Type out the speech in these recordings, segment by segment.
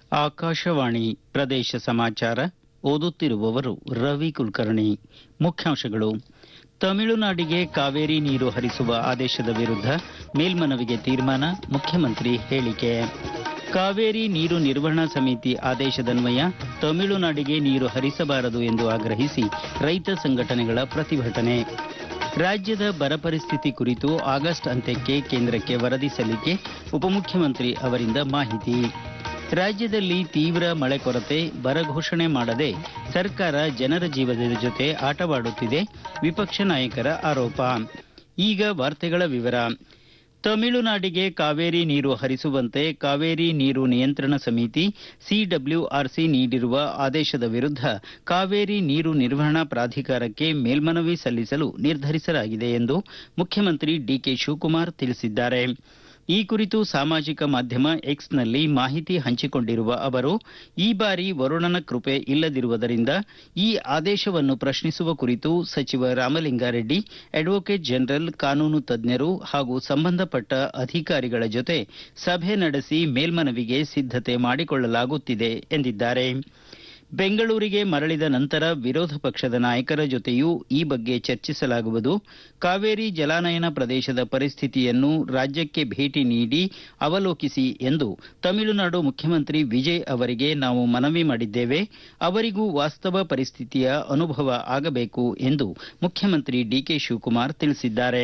ಆಕಾಶವಾಣಿ ಪ್ರದೇಶ ಸಮಾಚಾರ ಓದುತ್ತಿರುವವರು ರವಿ ಕುಲಕರ್ಣಿ ಮುಖ್ಯಾಂಶಗಳು ತಮಿಳುನಾಡಿಗೆ ಕಾವೇರಿ ನೀರು ಹರಿಸುವ ಆದೇಶದ ವಿರುದ್ಧ ಮೇಲ್ಮನವಿಗೆ ತೀರ್ಮಾನ ಮುಖ್ಯಮಂತ್ರಿ ಹೇಳಿಕೆ ಕಾವೇರಿ ನೀರು ನಿರ್ವಹಣಾ ಸಮಿತಿ ಆದೇಶದನ್ವಯ ತಮಿಳುನಾಡಿಗೆ ನೀರು ಹರಿಸಬಾರದು ಎಂದು ಆಗ್ರಹಿಸಿ ರೈತ ಸಂಘಟನೆಗಳ ಪ್ರತಿಭಟನೆ ರಾಜ್ಯದ ಬರ ಪರಿಸ್ಥಿತಿ ಕುರಿತು ಆಗಸ್ಟ್ ಅಂತ್ಯಕ್ಕೆ ಕೇಂದ್ರಕ್ಕೆ ವರದಿ ಸಲ್ಲಿಕೆ ಉಪಮುಖ್ಯಮಂತ್ರಿ ಅವರಿಂದ ಮಾಹಿತಿ ರಾಜ್ಯದಲ್ಲಿ ತೀವ್ರ ಮಳೆ ಕೊರತೆ ಬರ ಘೋಷಣೆ ಮಾಡದೆ ಸರ್ಕಾರ ಜನರ ಜೀವನದ ಜೊತೆ ಆಟವಾಡುತ್ತಿದೆ ವಿಪಕ್ಷ ನಾಯಕರ ಆರೋಪ ಈಗ ವಾರ್ತೆಗಳ ವಿವರ ತಮಿಳುನಾಡಿಗೆ ಕಾವೇರಿ ನೀರು ಹರಿಸುವಂತೆ ಕಾವೇರಿ ನೀರು ನಿಯಂತ್ರಣ ಸಮಿತಿ ಸಿಡಬ್ಲ್ಯೂಆರ್ಸಿ ನೀಡಿರುವ ಆದೇಶದ ವಿರುದ್ಧ ಕಾವೇರಿ ನೀರು ನಿರ್ವಹಣಾ ಪ್ರಾಧಿಕಾರಕ್ಕೆ ಮೇಲ್ಮನವಿ ಸಲ್ಲಿಸಲು ನಿರ್ಧರಿಸಲಾಗಿದೆ ಎಂದು ಮುಖ್ಯಮಂತ್ರಿ ಡಿಕೆ ಶಿವಕುಮಾರ್ ತಿಳಿಸಿದ್ದಾರೆ ಈ ಕುರಿತು ಸಾಮಾಜಿಕ ಮಾಧ್ಯಮ ಎಕ್ಸ್ನಲ್ಲಿ ಮಾಹಿತಿ ಹಂಚಿಕೊಂಡಿರುವ ಅವರು ಈ ಬಾರಿ ವರುಣನ ಕೃಪೆ ಇಲ್ಲದಿರುವುದರಿಂದ ಈ ಆದೇಶವನ್ನು ಪ್ರಶ್ನಿಸುವ ಕುರಿತು ಸಚಿವ ರಾಮಲಿಂಗಾರೆಡ್ಡಿ ಅಡ್ವೊಕೇಟ್ ಜನರಲ್ ಕಾನೂನು ತಜ್ಞರು ಹಾಗೂ ಸಂಬಂಧಪಟ್ಟ ಅಧಿಕಾರಿಗಳ ಜೊತೆ ಸಭೆ ನಡೆಸಿ ಮೇಲ್ಮನವಿಗೆ ಸಿದ್ಧತೆ ಮಾಡಿಕೊಳ್ಳಲಾಗುತ್ತಿದೆ ಎಂದಿದ್ದಾರೆ ಬೆಂಗಳೂರಿಗೆ ಮರಳಿದ ನಂತರ ವಿರೋಧ ಪಕ್ಷದ ನಾಯಕರ ಜೊತೆಯೂ ಈ ಬಗ್ಗೆ ಚರ್ಚಿಸಲಾಗುವುದು ಕಾವೇರಿ ಜಲಾನಯನ ಪ್ರದೇಶದ ಪರಿಸ್ಥಿತಿಯನ್ನು ರಾಜ್ಯಕ್ಕೆ ಭೇಟಿ ನೀಡಿ ಅವಲೋಕಿಸಿ ಎಂದು ತಮಿಳುನಾಡು ಮುಖ್ಯಮಂತ್ರಿ ವಿಜಯ್ ಅವರಿಗೆ ನಾವು ಮನವಿ ಮಾಡಿದ್ದೇವೆ ಅವರಿಗೂ ವಾಸ್ತವ ಪರಿಸ್ಥಿತಿಯ ಅನುಭವ ಆಗಬೇಕು ಎಂದು ಮುಖ್ಯಮಂತ್ರಿ ಡಿಕೆ ಶಿವಕುಮಾರ್ ತಿಳಿಸಿದ್ದಾರೆ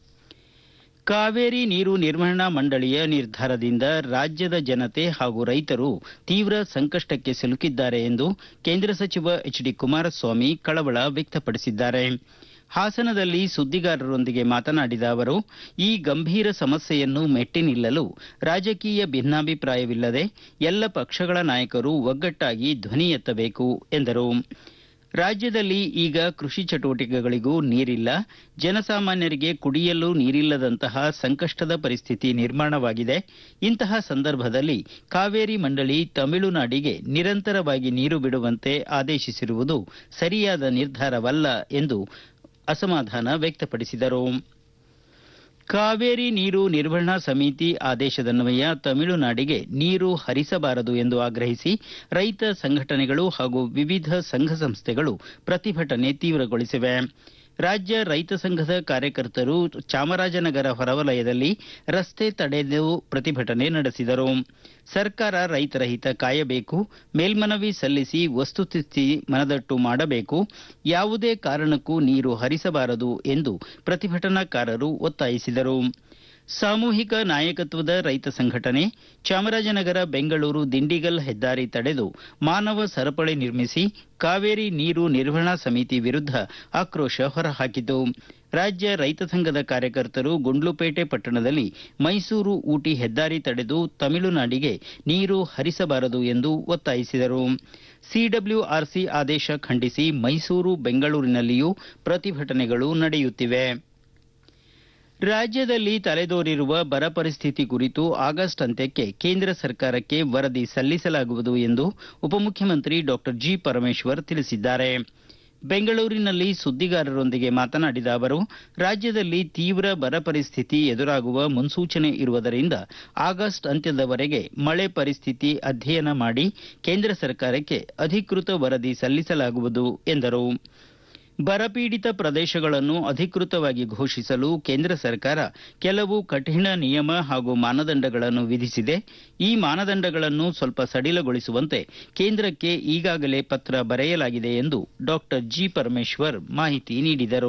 ಕಾವೇರಿ ನೀರು ನಿರ್ವಹಣಾ ಮಂಡಳಿಯ ನಿರ್ಧಾರದಿಂದ ರಾಜ್ಯದ ಜನತೆ ಹಾಗೂ ರೈತರು ತೀವ್ರ ಸಂಕಷ್ಟಕ್ಕೆ ಸಿಲುಕಿದ್ದಾರೆ ಎಂದು ಕೇಂದ್ರ ಸಚಿವ ಎಚ್ ಡಿ ಕುಮಾರಸ್ವಾಮಿ ಕಳವಳ ವ್ಯಕ್ತಪಡಿಸಿದ್ದಾರೆ ಹಾಸನದಲ್ಲಿ ಸುದ್ದಿಗಾರರೊಂದಿಗೆ ಮಾತನಾಡಿದ ಅವರು ಈ ಗಂಭೀರ ಸಮಸ್ಯೆಯನ್ನು ಮೆಟ್ಟಿ ನಿಲ್ಲಲು ರಾಜಕೀಯ ಭಿನ್ನಾಭಿಪ್ರಾಯವಿಲ್ಲದೆ ಎಲ್ಲ ಪಕ್ಷಗಳ ನಾಯಕರು ಒಗ್ಗಟ್ಟಾಗಿ ಧ್ವನಿ ಎತ್ತಬೇಕು ಎಂದರು ರಾಜ್ಯದಲ್ಲಿ ಈಗ ಕೃಷಿ ಚಟುವಟಿಕೆಗಳಿಗೂ ನೀರಿಲ್ಲ ಜನಸಾಮಾನ್ಯರಿಗೆ ಕುಡಿಯಲು ನೀರಿಲ್ಲದಂತಹ ಸಂಕಷ್ಟದ ಪರಿಸ್ಥಿತಿ ನಿರ್ಮಾಣವಾಗಿದೆ ಇಂತಹ ಸಂದರ್ಭದಲ್ಲಿ ಕಾವೇರಿ ಮಂಡಳಿ ತಮಿಳುನಾಡಿಗೆ ನಿರಂತರವಾಗಿ ನೀರು ಬಿಡುವಂತೆ ಆದೇಶಿಸಿರುವುದು ಸರಿಯಾದ ನಿರ್ಧಾರವಲ್ಲ ಎಂದು ಅಸಮಾಧಾನ ವ್ಯಕ್ತಪಡಿಸಿದರು ಕಾವೇರಿ ನೀರು ನಿರ್ವಹಣಾ ಸಮಿತಿ ಆದೇಶದನ್ವಯ ತಮಿಳುನಾಡಿಗೆ ನೀರು ಹರಿಸಬಾರದು ಎಂದು ಆಗ್ರಹಿಸಿ ರೈತ ಸಂಘಟನೆಗಳು ಹಾಗೂ ವಿವಿಧ ಸಂಘ ಸಂಸ್ಥೆಗಳು ಪ್ರತಿಭಟನೆ ತೀವ್ರಗೊಳಿಸಿವೆ ರಾಜ್ಯ ರೈತ ಸಂಘದ ಕಾರ್ಯಕರ್ತರು ಚಾಮರಾಜನಗರ ಹೊರವಲಯದಲ್ಲಿ ರಸ್ತೆ ತಡೆದು ಪ್ರತಿಭಟನೆ ನಡೆಸಿದರು ಸರ್ಕಾರ ರೈತರ ಹಿತ ಕಾಯಬೇಕು ಮೇಲ್ಮನವಿ ಸಲ್ಲಿಸಿ ವಸ್ತುಸ್ಥಿತಿ ಮನದಟ್ಟು ಮಾಡಬೇಕು ಯಾವುದೇ ಕಾರಣಕ್ಕೂ ನೀರು ಹರಿಸಬಾರದು ಎಂದು ಪ್ರತಿಭಟನಾಕಾರರು ಒತ್ತಾಯಿಸಿದರು ಸಾಮೂಹಿಕ ನಾಯಕತ್ವದ ರೈತ ಸಂಘಟನೆ ಚಾಮರಾಜನಗರ ಬೆಂಗಳೂರು ದಿಂಡಿಗಲ್ ಹೆದ್ದಾರಿ ತಡೆದು ಮಾನವ ಸರಪಳಿ ನಿರ್ಮಿಸಿ ಕಾವೇರಿ ನೀರು ನಿರ್ವಹಣಾ ಸಮಿತಿ ವಿರುದ್ಧ ಆಕ್ರೋಶ ಹೊರಹಾಕಿತು ರಾಜ್ಯ ರೈತ ಸಂಘದ ಕಾರ್ಯಕರ್ತರು ಗುಂಡ್ಲುಪೇಟೆ ಪಟ್ಟಣದಲ್ಲಿ ಮೈಸೂರು ಊಟಿ ಹೆದ್ದಾರಿ ತಡೆದು ತಮಿಳುನಾಡಿಗೆ ನೀರು ಹರಿಸಬಾರದು ಎಂದು ಒತ್ತಾಯಿಸಿದರು ಸಿಡಬ್ಲ್ಯೂಆರ್ಸಿ ಆದೇಶ ಖಂಡಿಸಿ ಮೈಸೂರು ಬೆಂಗಳೂರಿನಲ್ಲಿಯೂ ಪ್ರತಿಭಟನೆಗಳು ನಡೆಯುತ್ತಿವೆ ರಾಜ್ಯದಲ್ಲಿ ತಲೆದೋರಿರುವ ಬರ ಪರಿಸ್ಥಿತಿ ಕುರಿತು ಆಗಸ್ಟ್ ಅಂತ್ಯಕ್ಕೆ ಕೇಂದ್ರ ಸರ್ಕಾರಕ್ಕೆ ವರದಿ ಸಲ್ಲಿಸಲಾಗುವುದು ಎಂದು ಉಪಮುಖ್ಯಮಂತ್ರಿ ಡಾಕ್ಟರ್ ಜಿ ಪರಮೇಶ್ವರ್ ತಿಳಿಸಿದ್ದಾರೆ ಬೆಂಗಳೂರಿನಲ್ಲಿ ಸುದ್ದಿಗಾರರೊಂದಿಗೆ ಮಾತನಾಡಿದ ಅವರು ರಾಜ್ಯದಲ್ಲಿ ತೀವ್ರ ಬರ ಪರಿಸ್ಥಿತಿ ಎದುರಾಗುವ ಮುನ್ಸೂಚನೆ ಇರುವುದರಿಂದ ಆಗಸ್ಟ್ ಅಂತ್ಯದವರೆಗೆ ಮಳೆ ಪರಿಸ್ಥಿತಿ ಅಧ್ಯಯನ ಮಾಡಿ ಕೇಂದ್ರ ಸರ್ಕಾರಕ್ಕೆ ಅಧಿಕೃತ ವರದಿ ಸಲ್ಲಿಸಲಾಗುವುದು ಎಂದರು ಬರಪೀಡಿತ ಪ್ರದೇಶಗಳನ್ನು ಅಧಿಕೃತವಾಗಿ ಘೋಷಿಸಲು ಕೇಂದ್ರ ಸರ್ಕಾರ ಕೆಲವು ಕಠಿಣ ನಿಯಮ ಹಾಗೂ ಮಾನದಂಡಗಳನ್ನು ವಿಧಿಸಿದೆ ಈ ಮಾನದಂಡಗಳನ್ನು ಸ್ವಲ್ಪ ಸಡಿಲಗೊಳಿಸುವಂತೆ ಕೇಂದ್ರಕ್ಕೆ ಈಗಾಗಲೇ ಪತ್ರ ಬರೆಯಲಾಗಿದೆ ಎಂದು ಡಾಕ್ಟರ್ ಜಿ ಪರಮೇಶ್ವರ್ ಮಾಹಿತಿ ನೀಡಿದರು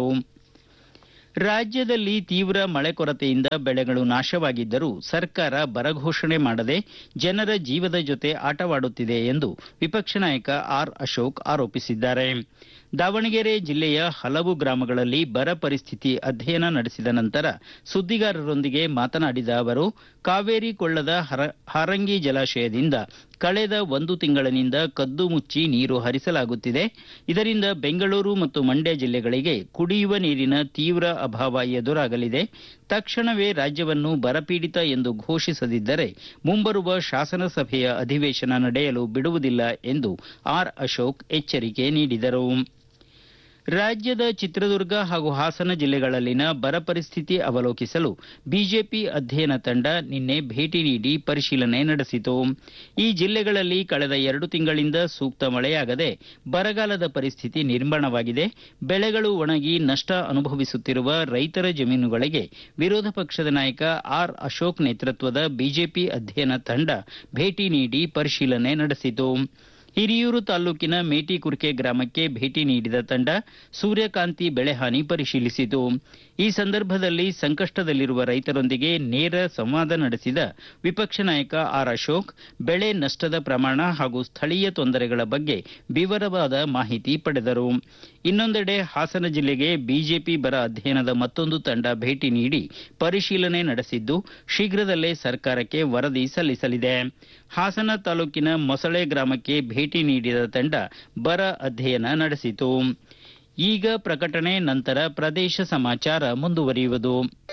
ರಾಜ್ಯದಲ್ಲಿ ತೀವ್ರ ಮಳೆ ಕೊರತೆಯಿಂದ ಬೆಳೆಗಳು ನಾಶವಾಗಿದ್ದರೂ ಸರ್ಕಾರ ಬರ ಘೋಷಣೆ ಮಾಡದೆ ಜನರ ಜೀವದ ಜೊತೆ ಆಟವಾಡುತ್ತಿದೆ ಎಂದು ವಿಪಕ್ಷ ನಾಯಕ ಆರ್ ಅಶೋಕ್ ಆರೋಪಿಸಿದ್ದಾರೆ ದಾವಣಗೆರೆ ಜಿಲ್ಲೆಯ ಹಲವು ಗ್ರಾಮಗಳಲ್ಲಿ ಬರ ಪರಿಸ್ಥಿತಿ ಅಧ್ಯಯನ ನಡೆಸಿದ ನಂತರ ಸುದ್ದಿಗಾರರೊಂದಿಗೆ ಮಾತನಾಡಿದ ಅವರು ಕಾವೇರಿ ಕೊಳ್ಳದ ಹಾರಂಗಿ ಜಲಾಶಯದಿಂದ ಕಳೆದ ಒಂದು ತಿಂಗಳಿನಿಂದ ಕದ್ದು ಮುಚ್ಚಿ ನೀರು ಹರಿಸಲಾಗುತ್ತಿದೆ ಇದರಿಂದ ಬೆಂಗಳೂರು ಮತ್ತು ಮಂಡ್ಯ ಜಿಲ್ಲೆಗಳಿಗೆ ಕುಡಿಯುವ ನೀರಿನ ತೀವ್ರ ಅಭಾವ ಎದುರಾಗಲಿದೆ ತಕ್ಷಣವೇ ರಾಜ್ಯವನ್ನು ಬರಪೀಡಿತ ಎಂದು ಘೋಷಿಸದಿದ್ದರೆ ಮುಂಬರುವ ಶಾಸನಸಭೆಯ ಅಧಿವೇಶನ ನಡೆಯಲು ಬಿಡುವುದಿಲ್ಲ ಎಂದು ಆರ್ ಅಶೋಕ್ ಎಚ್ಚರಿಕೆ ನೀಡಿದರು ರಾಜ್ಯದ ಚಿತ್ರದುರ್ಗ ಹಾಗೂ ಹಾಸನ ಜಿಲ್ಲೆಗಳಲ್ಲಿನ ಬರ ಪರಿಸ್ಥಿತಿ ಅವಲೋಕಿಸಲು ಬಿಜೆಪಿ ಅಧ್ಯಯನ ತಂಡ ನಿನ್ನೆ ಭೇಟಿ ನೀಡಿ ಪರಿಶೀಲನೆ ನಡೆಸಿತು ಈ ಜಿಲ್ಲೆಗಳಲ್ಲಿ ಕಳೆದ ಎರಡು ತಿಂಗಳಿಂದ ಸೂಕ್ತ ಮಳೆಯಾಗದೆ ಬರಗಾಲದ ಪರಿಸ್ಥಿತಿ ನಿರ್ಮಾಣವಾಗಿದೆ ಬೆಳೆಗಳು ಒಣಗಿ ನಷ್ಟ ಅನುಭವಿಸುತ್ತಿರುವ ರೈತರ ಜಮೀನುಗಳಿಗೆ ವಿರೋಧ ಪಕ್ಷದ ನಾಯಕ ಆರ್ ಅಶೋಕ್ ನೇತೃತ್ವದ ಬಿಜೆಪಿ ಅಧ್ಯಯನ ತಂಡ ಭೇಟಿ ನೀಡಿ ಪರಿಶೀಲನೆ ನಡೆಸಿತು ಹಿರಿಯೂರು ತಾಲೂಕಿನ ಮೇಟಿಕುರ್ಕೆ ಗ್ರಾಮಕ್ಕೆ ಭೇಟಿ ನೀಡಿದ ತಂಡ ಸೂರ್ಯಕಾಂತಿ ಬೆಳೆಹಾನಿ ಪರಿಶೀಲಿಸಿತು ಈ ಸಂದರ್ಭದಲ್ಲಿ ಸಂಕಷ್ಟದಲ್ಲಿರುವ ರೈತರೊಂದಿಗೆ ನೇರ ಸಂವಾದ ನಡೆಸಿದ ವಿಪಕ್ಷ ನಾಯಕ ಆರ್ ಅಶೋಕ್ ಬೆಳೆ ನಷ್ಟದ ಪ್ರಮಾಣ ಹಾಗೂ ಸ್ಥಳೀಯ ತೊಂದರೆಗಳ ಬಗ್ಗೆ ವಿವರವಾದ ಮಾಹಿತಿ ಪಡೆದರು ಇನ್ನೊಂದೆಡೆ ಹಾಸನ ಜಿಲ್ಲೆಗೆ ಬಿಜೆಪಿ ಬರ ಅಧ್ಯಯನದ ಮತ್ತೊಂದು ತಂಡ ಭೇಟಿ ನೀಡಿ ಪರಿಶೀಲನೆ ನಡೆಸಿದ್ದು ಶೀಘ್ರದಲ್ಲೇ ಸರ್ಕಾರಕ್ಕೆ ವರದಿ ಸಲ್ಲಿಸಲಿದೆ ಹಾಸನ ತಾಲೂಕಿನ ಮೊಸಳೆ ಗ್ರಾಮಕ್ಕೆ ಭೇಟಿ ನೀಡಿದ ತಂಡ ಬರ ಅಧ್ಯಯನ ನಡೆಸಿತು ಈಗ ಪ್ರಕಟಣೆ ನಂತರ ಪ್ರದೇಶ ಸಮಾಚಾರ ಮುಂದುವರಿಯುವುದು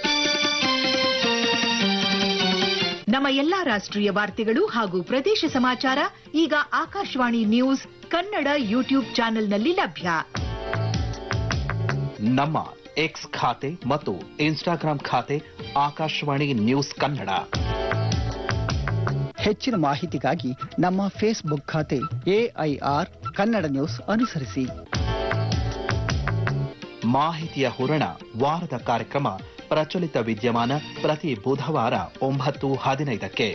ನಮ್ಮ ಎಲ್ಲಾ ರಾಷ್ಟ್ರೀಯ ವಾರ್ತೆಗಳು ಹಾಗೂ ಪ್ರದೇಶ ಸಮಾಚಾರ ಈಗ ಆಕಾಶವಾಣಿ ನ್ಯೂಸ್ ಕನ್ನಡ ಯೂಟ್ಯೂಬ್ ಚಾನೆಲ್ನಲ್ಲಿ ಲಭ್ಯ ನಮ್ಮ ಎಕ್ಸ್ ಖಾತೆ ಮತ್ತು ಇನ್ಸ್ಟಾಗ್ರಾಂ ಖಾತೆ ಆಕಾಶವಾಣಿ ನ್ಯೂಸ್ ಕನ್ನಡ ಹೆಚ್ಚಿನ ಮಾಹಿತಿಗಾಗಿ ನಮ್ಮ ಫೇಸ್ಬುಕ್ ಖಾತೆ ಎಐಆರ್ ಕನ್ನಡ ನ್ಯೂಸ್ ಅನುಸರಿಸಿ ಮಾಹಿತಿಯ ಹೂರಣ ವಾರದ ಕಾರ್ಯಕ್ರಮ ಪ್ರಚಲಿತ ವಿದ್ಯಮಾನ ಪ್ರತಿ ಬುಧವಾರ ಒಂಬತ್ತು ಹದಿನೈದಕ್ಕೆ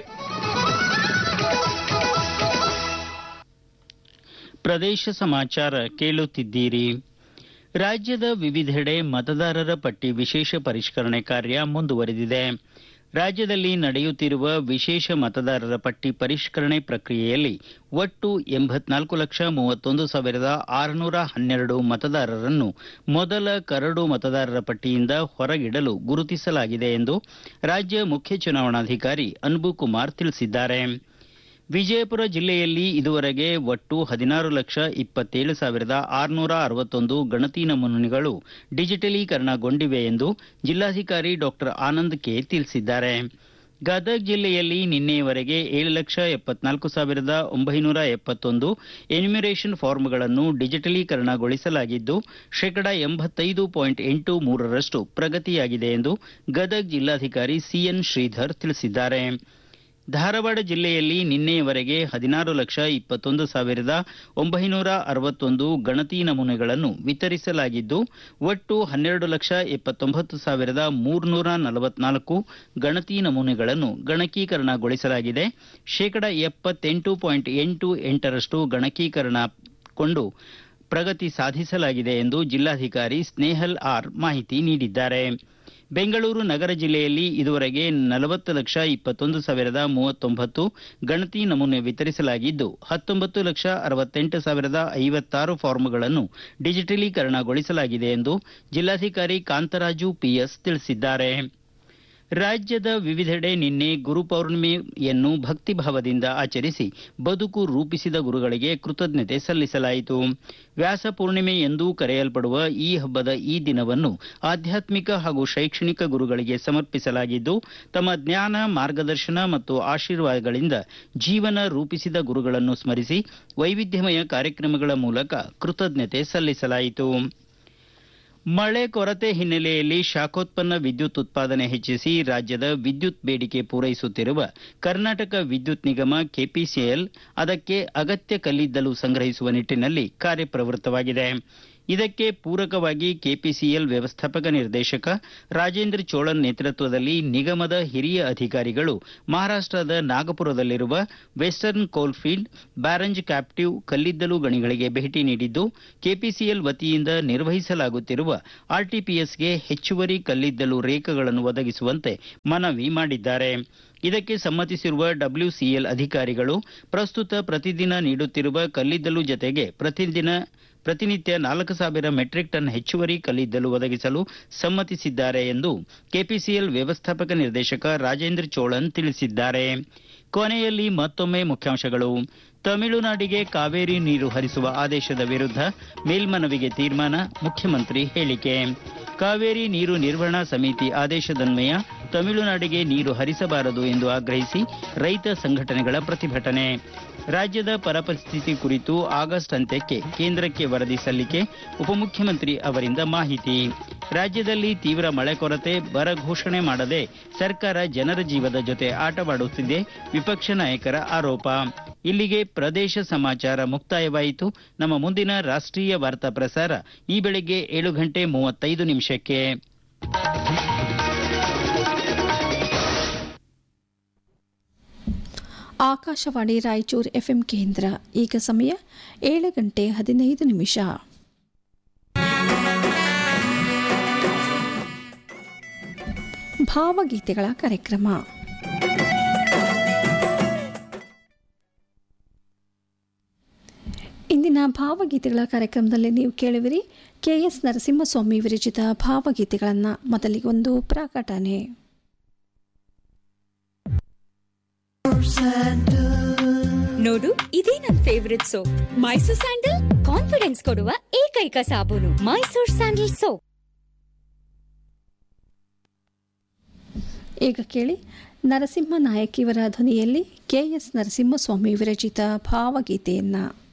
ಪ್ರದೇಶ ಸಮಾಚಾರ ಕೇಳುತ್ತಿದ್ದೀರಿ ರಾಜ್ಯದ ವಿವಿಧೆಡೆ ಮತದಾರರ ಪಟ್ಟಿ ವಿಶೇಷ ಪರಿಷ್ಕರಣೆ ಕಾರ್ಯ ಮುಂದುವರೆದಿದೆ ರಾಜ್ಯದಲ್ಲಿ ನಡೆಯುತ್ತಿರುವ ವಿಶೇಷ ಮತದಾರರ ಪಟ್ಟಿ ಪರಿಷ್ಕರಣೆ ಪ್ರಕ್ರಿಯೆಯಲ್ಲಿ ಒಟ್ಟು ಎಂಬತ್ನಾಲ್ಕು ಲಕ್ಷ ಮೂವತ್ತೊಂದು ಸಾವಿರದ ಆರುನೂರ ಹನ್ನೆರಡು ಮತದಾರರನ್ನು ಮೊದಲ ಕರಡು ಮತದಾರರ ಪಟ್ಟಿಯಿಂದ ಹೊರಗಿಡಲು ಗುರುತಿಸಲಾಗಿದೆ ಎಂದು ರಾಜ್ಯ ಮುಖ್ಯ ಚುನಾವಣಾಧಿಕಾರಿ ಅನ್ಬು ಕುಮಾರ್ ತಿಳಿಸಿದ್ದಾರೆ ವಿಜಯಪುರ ಜಿಲ್ಲೆಯಲ್ಲಿ ಇದುವರೆಗೆ ಒಟ್ಟು ಹದಿನಾರು ಲಕ್ಷ ಇಪ್ಪತ್ತೇಳು ಸಾವಿರದ ಆರುನೂರ ಅರವತ್ತೊಂದು ಗಣತಿ ನಮೂನೆಗಳು ಡಿಜಿಟಲೀಕರಣಗೊಂಡಿವೆ ಎಂದು ಜಿಲ್ಲಾಧಿಕಾರಿ ಡಾಕ್ಟರ್ ಆನಂದ್ ಕೆ ತಿಳಿಸಿದ್ದಾರೆ ಗದಗ ಜಿಲ್ಲೆಯಲ್ಲಿ ನಿನ್ನೆಯವರೆಗೆ ಏಳು ಲಕ್ಷ ಎಪ್ಪತ್ನಾಲ್ಕು ಸಾವಿರದ ಒಂಬೈನೂರ ಎಪ್ಪತ್ತೊಂದು ಎನ್ಯುಮರೇಷನ್ ಫಾರ್ಮ್ಗಳನ್ನು ಡಿಜಿಟಲೀಕರಣಗೊಳಿಸಲಾಗಿದ್ದು ಶೇಕಡಾ ಎಂಬತ್ತೈದು ಪಾಯಿಂಟ್ ಎಂಟು ಮೂರರಷ್ಟು ಪ್ರಗತಿಯಾಗಿದೆ ಎಂದು ಗದಗ ಜಿಲ್ಲಾಧಿಕಾರಿ ಸಿಎನ್ ಶ್ರೀಧರ್ ತಿಳಿಸಿದ್ದಾರೆ ಧಾರವಾಡ ಜಿಲ್ಲೆಯಲ್ಲಿ ನಿನ್ನೆಯವರೆಗೆ ಹದಿನಾರು ಲಕ್ಷ ಇಪ್ಪತ್ತೊಂದು ಸಾವಿರದ ಒಂಬೈನೂರ ಅರವತ್ತೊಂದು ಗಣತಿ ನಮೂನೆಗಳನ್ನು ವಿತರಿಸಲಾಗಿದ್ದು ಒಟ್ಟು ಹನ್ನೆರಡು ಲಕ್ಷ ಎಪ್ಪತ್ತೊಂಬತ್ತು ಸಾವಿರದ ಮೂರ್ನೂರ ನಲವತ್ನಾಲ್ಕು ಗಣತಿ ನಮೂನೆಗಳನ್ನು ಗಣಕೀಕರಣಗೊಳಿಸಲಾಗಿದೆ ಶೇಕಡ ಎಪ್ಪತ್ತೆಂಟು ಪಾಯಿಂಟ್ ಎಂಟು ಎಂಟರಷ್ಟು ಗಣಕೀಕರಣಗೊಂಡು ಪ್ರಗತಿ ಸಾಧಿಸಲಾಗಿದೆ ಎಂದು ಜಿಲ್ಲಾಧಿಕಾರಿ ಸ್ನೇಹಲ್ ಆರ್ ಮಾಹಿತಿ ನೀಡಿದ್ದಾರೆ ಬೆಂಗಳೂರು ನಗರ ಜಿಲ್ಲೆಯಲ್ಲಿ ಇದುವರೆಗೆ ನಲವತ್ತು ಲಕ್ಷ ಇಪ್ಪತ್ತೊಂದು ಸಾವಿರದ ಮೂವತ್ತೊಂಬತ್ತು ಗಣತಿ ನಮೂನೆ ವಿತರಿಸಲಾಗಿದ್ದು ಹತ್ತೊಂಬತ್ತು ಲಕ್ಷ ಅರವತ್ತೆಂಟು ಸಾವಿರದ ಐವತ್ತಾರು ಫಾರ್ಮ್ಗಳನ್ನು ಡಿಜಿಟಲೀಕರಣಗೊಳಿಸಲಾಗಿದೆ ಎಂದು ಜಿಲ್ಲಾಧಿಕಾರಿ ಕಾಂತರಾಜು ಪಿಎಸ್ ತಿಳಿಸಿದ್ದಾರೆ ರಾಜ್ಯದ ವಿವಿಧೆಡೆ ನಿನ್ನೆ ಗುರುಪೌರ್ಣಿಮೆಯನ್ನು ಭಕ್ತಿಭಾವದಿಂದ ಆಚರಿಸಿ ಬದುಕು ರೂಪಿಸಿದ ಗುರುಗಳಿಗೆ ಕೃತಜ್ಞತೆ ಸಲ್ಲಿಸಲಾಯಿತು ವ್ಯಾಸ ಪೂರ್ಣಿಮೆ ಎಂದೂ ಕರೆಯಲ್ಪಡುವ ಈ ಹಬ್ಬದ ಈ ದಿನವನ್ನು ಆಧ್ಯಾತ್ಮಿಕ ಹಾಗೂ ಶೈಕ್ಷಣಿಕ ಗುರುಗಳಿಗೆ ಸಮರ್ಪಿಸಲಾಗಿದ್ದು ತಮ್ಮ ಜ್ಞಾನ ಮಾರ್ಗದರ್ಶನ ಮತ್ತು ಆಶೀರ್ವಾದಗಳಿಂದ ಜೀವನ ರೂಪಿಸಿದ ಗುರುಗಳನ್ನು ಸ್ಮರಿಸಿ ವೈವಿಧ್ಯಮಯ ಕಾರ್ಯಕ್ರಮಗಳ ಮೂಲಕ ಕೃತಜ್ಞತೆ ಸಲ್ಲಿಸಲಾಯಿತು ಮಳೆ ಕೊರತೆ ಹಿನ್ನೆಲೆಯಲ್ಲಿ ಶಾಖೋತ್ಪನ್ನ ವಿದ್ಯುತ್ ಉತ್ಪಾದನೆ ಹೆಚ್ಚಿಸಿ ರಾಜ್ಯದ ವಿದ್ಯುತ್ ಬೇಡಿಕೆ ಪೂರೈಸುತ್ತಿರುವ ಕರ್ನಾಟಕ ವಿದ್ಯುತ್ ನಿಗಮ ಕೆಪಿಸಿಎಲ್ ಅದಕ್ಕೆ ಅಗತ್ಯ ಕಲ್ಲಿದ್ದಲು ಸಂಗ್ರಹಿಸುವ ನಿಟ್ಟಿನಲ್ಲಿ ಕಾರ್ಯಪ್ರವೃತ್ತವಾಗಿದೆ ಇದಕ್ಕೆ ಪೂರಕವಾಗಿ ಕೆಪಿಸಿಎಲ್ ವ್ಯವಸ್ಥಾಪಕ ನಿರ್ದೇಶಕ ರಾಜೇಂದ್ರ ಚೋಳನ್ ನೇತೃತ್ವದಲ್ಲಿ ನಿಗಮದ ಹಿರಿಯ ಅಧಿಕಾರಿಗಳು ಮಹಾರಾಷ್ಟದ ನಾಗಪುರದಲ್ಲಿರುವ ವೆಸ್ಟರ್ನ್ ಕೋಲ್ಫೀಲ್ಡ್ ಬ್ಯಾರಂಜ್ ಕ್ಯಾಪ್ಟಿವ್ ಕಲ್ಲಿದ್ದಲು ಗಣಿಗಳಿಗೆ ಭೇಟಿ ನೀಡಿದ್ದು ಕೆಪಿಸಿಎಲ್ ವತಿಯಿಂದ ನಿರ್ವಹಿಸಲಾಗುತ್ತಿರುವ ಆರ್ಟಿಪಿಎಸ್ಗೆ ಹೆಚ್ಚುವರಿ ಕಲ್ಲಿದ್ದಲು ರೇಖೆಗಳನ್ನು ಒದಗಿಸುವಂತೆ ಮನವಿ ಮಾಡಿದ್ದಾರೆ ಇದಕ್ಕೆ ಸಮ್ಮತಿಸಿರುವ ಡಬ್ಲ್ಯೂಸಿಎಲ್ ಅಧಿಕಾರಿಗಳು ಪ್ರಸ್ತುತ ಪ್ರತಿದಿನ ನೀಡುತ್ತಿರುವ ಕಲ್ಲಿದ್ದಲು ಜತೆಗೆ ಪ್ರತಿದಿನ ಪ್ರತಿನಿತ್ಯ ನಾಲ್ಕು ಸಾವಿರ ಮೆಟ್ರಿಕ್ ಟನ್ ಹೆಚ್ಚುವರಿ ಕಲ್ಲಿದ್ದಲು ಒದಗಿಸಲು ಸಮ್ಮತಿಸಿದ್ದಾರೆ ಎಂದು ಕೆಪಿಸಿಎಲ್ ವ್ಯವಸ್ಥಾಪಕ ನಿರ್ದೇಶಕ ರಾಜೇಂದ್ರ ಚೋಳನ್ ತಿಳಿಸಿದ್ದಾರೆ ಕೊನೆಯಲ್ಲಿ ಮತ್ತೊಮ್ಮೆ ಮುಖ್ಯಾಂಶಗಳು ತಮಿಳುನಾಡಿಗೆ ಕಾವೇರಿ ನೀರು ಹರಿಸುವ ಆದೇಶದ ವಿರುದ್ಧ ಮೇಲ್ಮನವಿಗೆ ತೀರ್ಮಾನ ಮುಖ್ಯಮಂತ್ರಿ ಹೇಳಿಕೆ ಕಾವೇರಿ ನೀರು ನಿರ್ವಹಣಾ ಸಮಿತಿ ಆದೇಶದನ್ವಯ ತಮಿಳುನಾಡಿಗೆ ನೀರು ಹರಿಸಬಾರದು ಎಂದು ಆಗ್ರಹಿಸಿ ರೈತ ಸಂಘಟನೆಗಳ ಪ್ರತಿಭಟನೆ ರಾಜ್ಯದ ಪರಿಸ್ಥಿತಿ ಕುರಿತು ಆಗಸ್ಟ್ ಅಂತ್ಯಕ್ಕೆ ಕೇಂದ್ರಕ್ಕೆ ವರದಿ ಸಲ್ಲಿಕೆ ಉಪಮುಖ್ಯಮಂತ್ರಿ ಅವರಿಂದ ಮಾಹಿತಿ ರಾಜ್ಯದಲ್ಲಿ ತೀವ್ರ ಮಳೆ ಕೊರತೆ ಬರ ಘೋಷಣೆ ಮಾಡದೆ ಸರ್ಕಾರ ಜನರ ಜೀವದ ಜೊತೆ ಆಟವಾಡುತ್ತಿದೆ ವಿಪಕ್ಷ ನಾಯಕರ ಆರೋಪ ಇಲ್ಲಿಗೆ ಪ್ರದೇಶ ಸಮಾಚಾರ ಮುಕ್ತಾಯವಾಯಿತು ನಮ್ಮ ಮುಂದಿನ ರಾಷ್ಟ್ರೀಯ ವಾರ್ತಾ ಪ್ರಸಾರ ಈ ಬೆಳಗ್ಗೆ ಏಳು ಗಂಟೆ ಮೂವತ್ತೈದು ನಿಮಿಷಕ್ಕೆ ಆಕಾಶವಾಣಿ ರಾಯಚೂರು ಎಫ್ಎಂ ಕೇಂದ್ರ ಈಗ ಸಮಯ ಏಳು ಗಂಟೆ ಹದಿನೈದು ನಿಮಿಷ ಭಾವಗೀತೆಗಳ ಕಾರ್ಯಕ್ರಮ ಇಂದಿನ ಭಾವಗೀತೆಗಳ ಕಾರ್ಯಕ್ರಮದಲ್ಲಿ ನೀವು ಕೇಳುವಿರಿ ಕೆ ಎಸ್ ನರಸಿಂಹಸ್ವಾಮಿ ವಿರಚಿತ ಭಾವಗೀತೆಗಳನ್ನು ಮೊದಲಿಗೊಂದು ಪ್ರಕಟಣೆ ನೋಡು ಇದೇ ನನ್ favourite soap Mysore sandal confidence ಕೊಡುವ ಏಕೈಕ ಸಾಬೂನು ಮೈಸೂರ್ ಸ್ಯಾಂಡಲ್ ಸೋಪ್ ಈಗ ಕೇಳಿ ನರಸಿಂಹ ನಾಯಕ್ ಇವರ ಧ್ವನಿಯಲ್ಲಿ ಕೆ ಎಸ್ ನರಸಿಂಹಸ್ವಾಮಿ ವಿರಚಿತ ಭಾವಗೀತೆಯನ್ನು